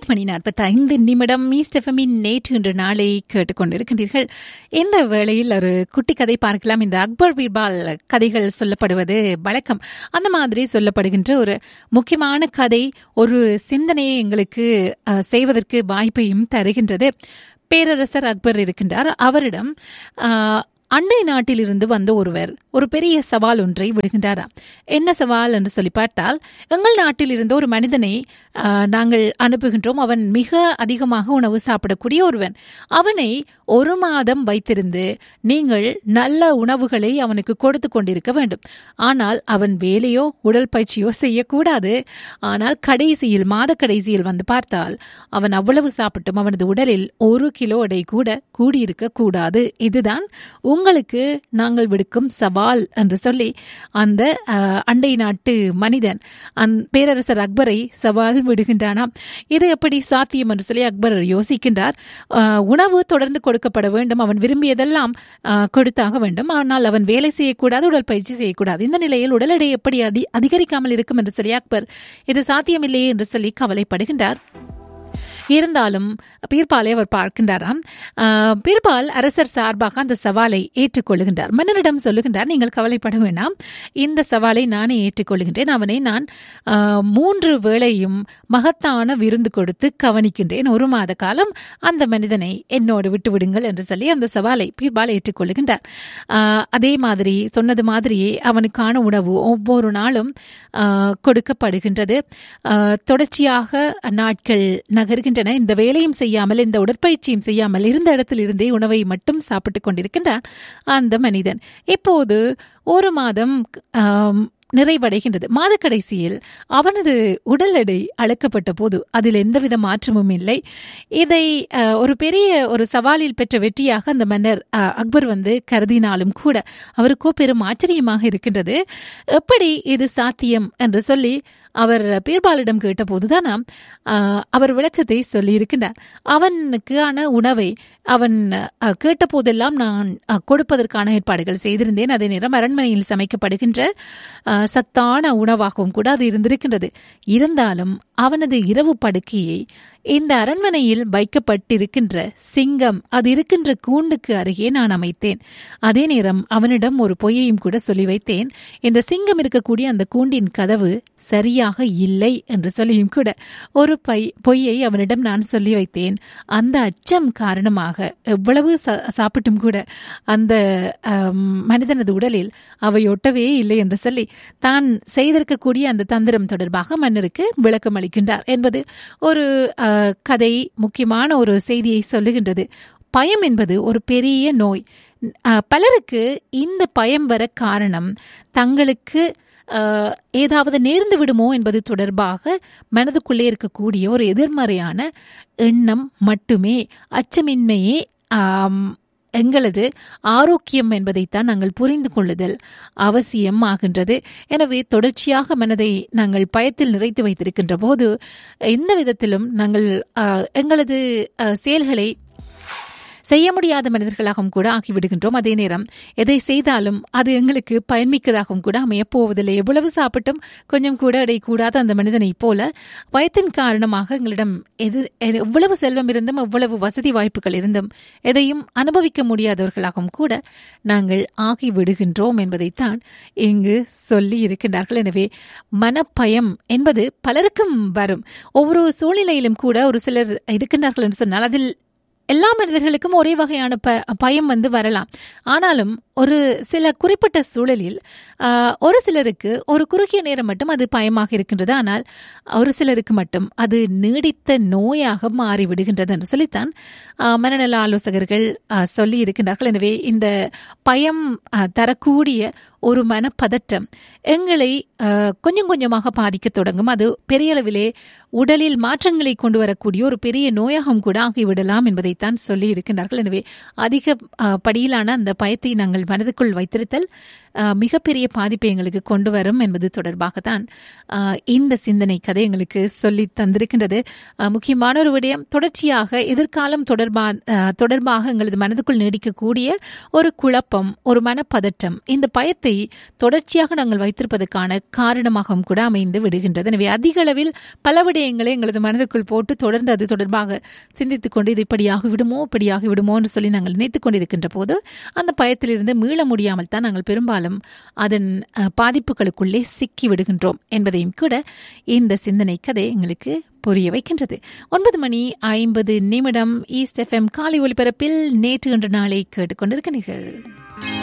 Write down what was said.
மணி நாற்பத்தி ஐந்து நிமிடம் மீஸ்டெஃபமின் நேற்று இன்று நாளை கேட்டுக்கொண்டிருக்கின்றீர்கள் இந்த வேளையில் ஒரு குட்டி கதை பார்க்கலாம் இந்த அக்பர் பீர்பால் கதைகள் சொல்லப்படுவது வழக்கம் அந்த மாதிரி சொல்லப்படுகின்ற ஒரு முக்கியமான கதை ஒரு சிந்தனையை எங்களுக்கு அஹ், செய்வதற்கு வாய்ப்பையும் தருகின்றது பேரரசர் அக்பர் இருக்கின்றார் அவரிடம் அஹ், அண்டை நாட்டிலிருந்து வந்த ஒருவர் ஒரு பெரிய சவால் ஒன்றை விடுகின்றாராம் என்ன சவால் என்று சொல்லி பார்த்தால் எங்கள் நாட்டில் இருந்து ஒரு மனிதனை ஆஹ், நாங்கள் அனுப்புகின்றோம் அவன் மிக அதிகமாக உணவு சாப்பிடக்கூடிய ஒருவன் அவனை ஒரு மாதம் வைத்திருந்து நீங்கள் நல்ல உணவுகளை அவனுக்கு கொடுத்து கொண்டிருக்க வேண்டும் ஆனால் அவன் வேலையோ உடல் பயிற்சியோ செய்யக்கூடாது ஆனால் கடைசியில் மாத கடைசியில் வந்து பார்த்தால் அவன் அவ்வளவு சாப்பிட்டும் அவனது உடலில் ஒரு கிலோ எடை கூட கூடியிருக்க கூடாது இதுதான் உங்களுக்கு நாங்கள் விடுக்கும் சவால் என்று சொல்லி அந்த அஹ், அண்டை நாட்டு மனிதன் அந் பேரரசர் அக்பரை சவால் விடுகின்றானாம் இது எப்படி சாத்தியம் என்று சொல்லி அக்பர் யோசிக்கின்றார் அஹ், உணவு தொடர்ந்து கொடுக்கப்பட வேண்டும் அவன் விரும்பியதெல்லாம் அஹ், கொடுத்தாக வேண்டும் ஆனால் அவன் வேலை செய்யக்கூடாது உடற்பயிற்சி செய்யக்கூடாது இந்த நிலையில் உடல் எடை எப்படி அதி அதிகரிக்காமல் இருக்கும் என்று சொல்லி அக்பர் இது சாத்தியமில்லையே என்று சொல்லி கவலைப்படுகின்றார் இருந்தாலும் பீர்பாலை அவர் பார்க்கின்றாராம் ஆஹ், பீர்பால் அரசர் சார்பாக அந்த சவாலை ஏற்றுக்கொள்ளுகின்றார் மன்னரிடம் சொல்லுகின்றார் நீங்கள் கவலைப்பட வேண்டாம் இந்த சவாலை நானே ஏற்றுக்கொள்கின்றேன் அவனை நான் ஆஹ், மூன்று வேளையும் மகத்தான விருந்து கொடுத்து கவனிக்கின்றேன் ஒரு மாத காலம் அந்த மனிதனை என்னோடு விட்டு விடுங்கள் என்று சொல்லி அந்த சவாலை பீர்பால் ஏற்றுக்கொள்ளுகின்றார் ஆஹ், அதே மாதிரி சொன்னது மாதிரியே அவனுக்கான உணவு ஒவ்வொரு நாளும் ஆஹ், கொடுக்கப்படுகின்றது ஆஹ், தொடர்ச்சியாக நாட்கள் நகர்கின்றன இந்த வேலையும் செய்யாமல் இந்த உடற்பயிற்சியும் செய்யாமல் இருந்த இடத்தில் இருந்தே உணவை மட்டும் சாப்பிட்டுக் கொண்டிருக்கின்றான் அந்த மனிதன் இப்போது ஒரு மாதம் ஆம், நிறைவடைகின்றது மாத கடைசியில் அவனது உடல் எடை அளக்கப்பட்ட போது அதில் எந்தவித மாற்றமும் இல்லை இதை அஹ், ஒரு பெரிய ஒரு சவாலில் பெற்ற வெற்றியாக அந்த மன்னர் அஹ், அக்பர் வந்து கருதினாலும் கூட அவருக்கோ பெரும் ஆச்சரியமாக இருக்கின்றது எப்படி இது சாத்தியம் என்று சொல்லி அவர் பீர்பாலிடம் கேட்டபோதுதான் ஆஹ், அவர் விளக்கத்தை சொல்லியிருக்கின்றார் அவனுக்கான உணவை அவன் அஹ், கேட்டபோதெல்லாம் நான் அஹ், கொடுப்பதற்கான ஏற்பாடுகள் செய்திருந்தேன் அதே நேரம் அரண்மனையில் சமைக்கப்படுகின்ற அஹ், சத்தான உணவாகவும் கூட அது இருந்திருக்கின்றது இருந்தாலும் அவனது இரவு படுக்கையை இந்த அரண்மனையில் வைக்கப்பட்டிருக்கின்ற சிங்கம் அது இருக்கின்ற கூண்டுக்கு அருகே நான் அமைத்தேன் அதே நேரம் அவனிடம் ஒரு பொய்யையும் கூட சொல்லி வைத்தேன் இந்த சிங்கம் இருக்கக்கூடிய அந்த கூண்டின் கதவு சரியாக இல்லை என்று சொல்லியும் கூட ஒரு பை பொய்யை அவனிடம் நான் சொல்லி வைத்தேன் அந்த அச்சம் காரணமாக எவ்வளவு சா- சாப்பிட்டும் கூட அந்த ஆம், மனிதனது உடலில் அவை ஒட்டவே இல்லை என்று சொல்லி தான் செய்திருக்கக்கூடிய அந்த தந்திரம் தொடர்பாக மன்னருக்கு விளக்கம் அளிக்கின்றார் என்பது ஒரு அஹ், கதை முக்கியமான ஒரு செய்தியை சொல்லுகின்றது பயம் என்பது ஒரு பெரிய நோய் அஹ், பலருக்கு இந்த பயம் வர காரணம் தங்களுக்கு அஹ், ஏதாவது நேர்ந்து விடுமோ என்பது தொடர்பாக மனதுக்குள்ளே இருக்கக்கூடிய ஒரு எதிர்மறையான எண்ணம் மட்டுமே அச்சமின்மையே ஆம், எங்களது ஆரோக்கியம் என்பதைத்தான் நாங்கள் புரிந்து கொள்ளுதல் அவசியம் ஆகின்றது எனவே தொடர்ச்சியாக மனதை நாங்கள் பயத்தில் நிறைத்து வைத்திருக்கின்ற போது எந்த விதத்திலும் நாங்கள் ஆஹ், எங்களது ஆஹ், செயல்களை செய்ய முடியாத மனிதர்களாகவும் கூட ஆகிவிடுகின்றோம் அதே நேரம் எதை செய்தாலும் அது எங்களுக்கு பயன்மிக்கதாகவும் கூட அமையப் போவதில்லை எவ்வளவு சாப்பிட்டும் கொஞ்சம் கூட எடை கூடாத அந்த மனிதனைப் போல பயத்தின் காரணமாக எங்களிடம் எது எது- எவ்வளவு செல்வம் இருந்தும் எவ்வளவு வசதி வாய்ப்புகள் இருந்தும் எதையும் அனுபவிக்க முடியாதவர்களாகவும் கூட நாங்கள் ஆகிவிடுகின்றோம் என்பதைத்தான் இங்கு சொல்லி இருக்கின்றார்கள் எனவே மனப்பயம் என்பது பலருக்கும் வரும் ஒவ்வொரு சூழ்நிலையிலும் கூட ஒரு சிலர் இருக்கின்றார்கள் என்று சொன்னால் அதில் எல்லா மனிதர்களுக்கும் ஒரே வகையான ப பயம் வந்து வரலாம் ஆனாலும் ஒரு சில குறிப்பிட்ட சூழலில் ஆஹ், ஒரு சிலருக்கு ஒரு குறுகிய நேரம் மட்டும் அது பயமாக இருக்கின்றது ஆனால் ஒரு சிலருக்கு மட்டும் அது நீடித்த நோயாக மாறிவிடுகின்றது என்று சொல்லித்தான் ஆஹ், மனநல ஆலோசகர்கள் ஆஹ், சொல்லி இருக்கின்றார்கள் எனவே இந்த பயம் ஆஹ், தரக்கூடிய ஒரு மனப்பதற்றம் எங்களை ஆஹ், கொஞ்சம் கொஞ்சமாக பாதிக்க தொடங்கும் அது பெரிய அளவிலே உடலில் மாற்றங்களை கொண்டு வரக்கூடிய ஒரு பெரிய நோயாகவும் கூட ஆகிவிடலாம் என்பதைத்தான் சொல்லி இருக்கின்றார்கள் எனவே அதிக ஆஹ், படியிலான அந்த பயத்தை நாங்கள் மனதுக்குள் வைத்திருத்தல் அஹ், மிகப்பெரிய பாதிப்பை எங்களுக்கு கொண்டு வரும் என்பது தொடர்பாகத்தான் அஹ், இந்த சிந்தனை கதை எங்களுக்கு சொல்லி தந்திருக்கின்றது அஹ், முக்கியமான ஒரு விடயம் தொடர்ச்சியாக எதிர்காலம் தொடர்பா அஹ், தொடர்பாக எங்களது மனதுக்குள் நீடிக்கக்கூடிய ஒரு குழப்பம் ஒரு மனப்பதற்றம் இந்த பயத்தை தொடர்ச்சியாக நாங்கள் வைத்திருப்பதற்கான காரணமாகவும் கூட அமைந்து விடுகின்றது எனவே அதிக அளவில் பல விடயங்களை எங்களது மனதுக்குள் போட்டு தொடர்ந்து அது தொடர்பாக சிந்தித்துக் கொண்டு இது இப்படியாகி விடுமோ இப்படியாகி விடுமோ என்று சொல்லி நாங்கள் நினைத்துக் கொண்டிருக்கின்ற போது அந்த பயத்திலிருந்து மீள முடியாமல் தான் நாங்கள் பெரும்பாலும் அதன் அஹ், பாதிப்புகளுக்குள்ளே சிக்கி விடுகின்றோம் என்பதையும் கூட இந்த சிந்தனை கதை எங்களுக்கு புரிய வைக்கின்றது ஒன்பது மணி ஐம்பது நிமிடம் ஈஸ்ட் எஃப்எம் காலை ஒலிபரப்பில் நேற்று என்ற நாளை கேட்டுக்கொண்டிருக்கிறீர்கள்